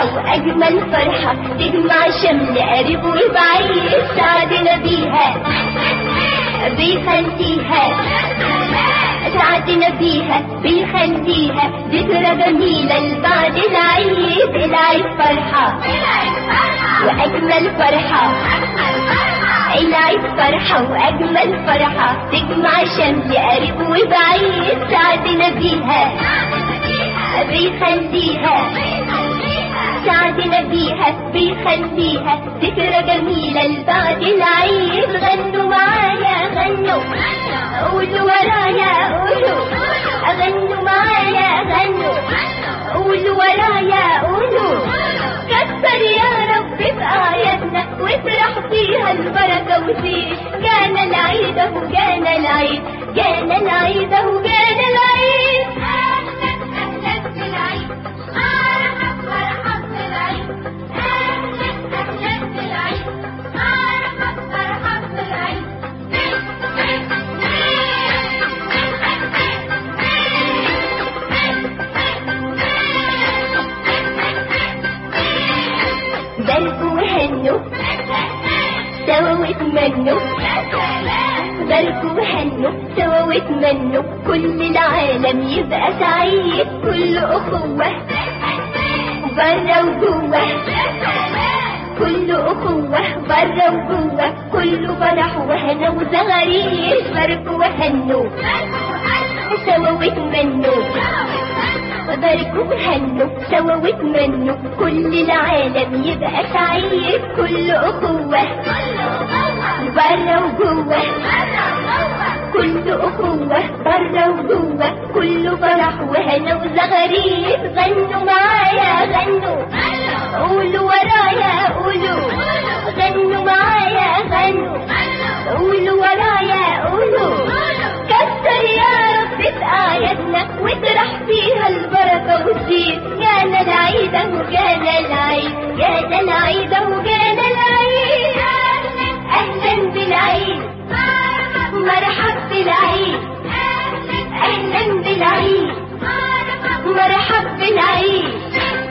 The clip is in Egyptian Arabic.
فرحة وأجمل فرحة تجمع شمل قريب وبعيد سعدنا بيها بيخليها سعدنا بيها بيخليها ذكرى جميلة لبعد العيد العيد فرحة وأجمل فرحة العيد فرحة وأجمل فرحة تجمع شمل قريب وبعيد سعدنا بيها بيخليها سعدنا بيها بيخليها ذكرى جميلة لبعد العيد غنوا معايا غنوا قولوا ورايا قولوا غنوا معايا غنوا قولوا ورايا قولوا كتر يا رب بآياتنا وافرح فيها البركة وزيد جانا العيد اهو جانا العيد جانا العيد اهو جانا العيد اهلا اهلا بالعيد مرحب مرحب بالعيد اهلا اهلا بالعيد مرحب مرحب بالعيد بلقوا وهنوا سوا واتمنوا بلقوا وهنوا سوا واتمنوا كل العالم يبقى سعيد كل أخوة برا وجوه كل أخوة برا وجوه كل فرح وهنا وزغاريد باركوا وهنوا سوا واتمنوا باركوا وهنوا سوا واتمنوا كل العالم يبقى سعيد كل أخوة برا وجوه كل أخوة برا وجوه كل فرح وهنا وزغاريد غنوا معايا غنوا قولوا ورايا قولوا غنوا معايا غنوا قولوا ورايا قولوا كتر يا رب بآياتنا واطرح فيها البركة وتزيد جانا العيد اهو جانا العيد جانا العيد اهو جانا العيد اهلا بالعيد مرحب بالعيد اهلا بالعيد مرحب بالعيد